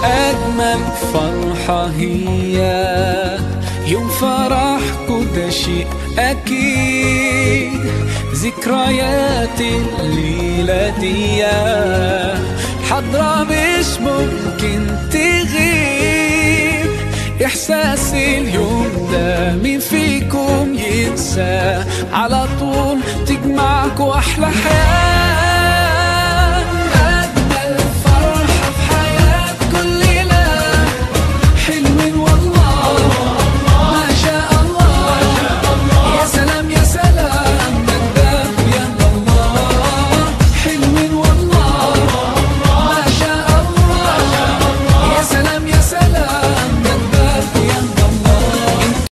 أجمل فرحة هي يوم فرحكوا ده شيء أكيد ذكريات الليلة دي حضرة مش ممكن تغيب إحساس اليوم ده مين فيكم ينسى على طول تجمعكوا أحلى حياة